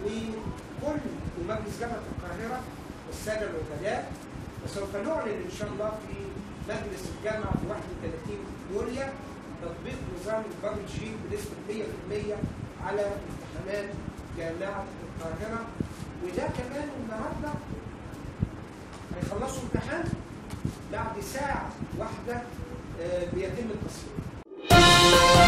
وكل ومجلس جامعه القاهره والساده الوكلاء وسوف نعلن ان شاء الله في مجلس الجامعه في 31 يوليو تطبيق نظام البابل شيت بنسبه 100% على امتحانات جامعه القاهره وده كمان النهارده هيخلصوا امتحان بعد ساعه واحده آه، بيتم التصوير